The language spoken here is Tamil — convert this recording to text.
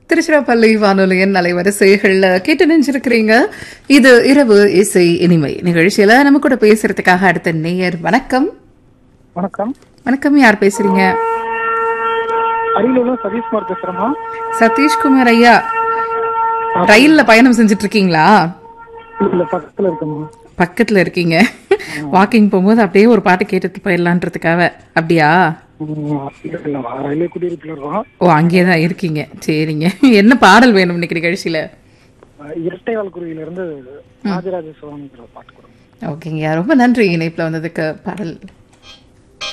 திருச்சிராப்பள்ளி வானொலியின் அலைவரிசைகள்ல கேட்டு நினைச்சிருக்கிறீங்க இது இரவு இசை இனிமை நிகழ்ச்சியில நம்ம கூட பேசுறதுக்காக அடுத்த நேயர் வணக்கம் வணக்கம் வணக்கம் யார் பேசுறீங்க அரியலூர்ல சதீஷ்குமார் பேசுறேம்மா சதீஷ்குமார் ஐயா ரயில்ல பயணம் செஞ்சுட்டு இருக்கீங்களா இல்ல பக்கத்துல இருக்கேம்மா பக்கத்துல இருக்கீங்க வாக்கிங் போகும்போது அப்படியே ஒரு பாட்டு கேட்டுட்டு போயிடலான்றதுக்காக அப்படியா ம், இல்ல இல்ல ரயில்வே குடியிருப்புல இருக்கோம் ஓ அங்கேயே தான் இருக்கீங்க சரிங்க என்ன பாடல் வேணும் இன்னைக்கு நிகழ்ச்சியில இரட்டைவால் குருவியில இருந்து ராஜராஜ சோழங்கிற பாட்டு கொடுங்க ஓகேங்க ரொம்ப நன்றி இணைப்புல வந்ததுக்கு பாடல்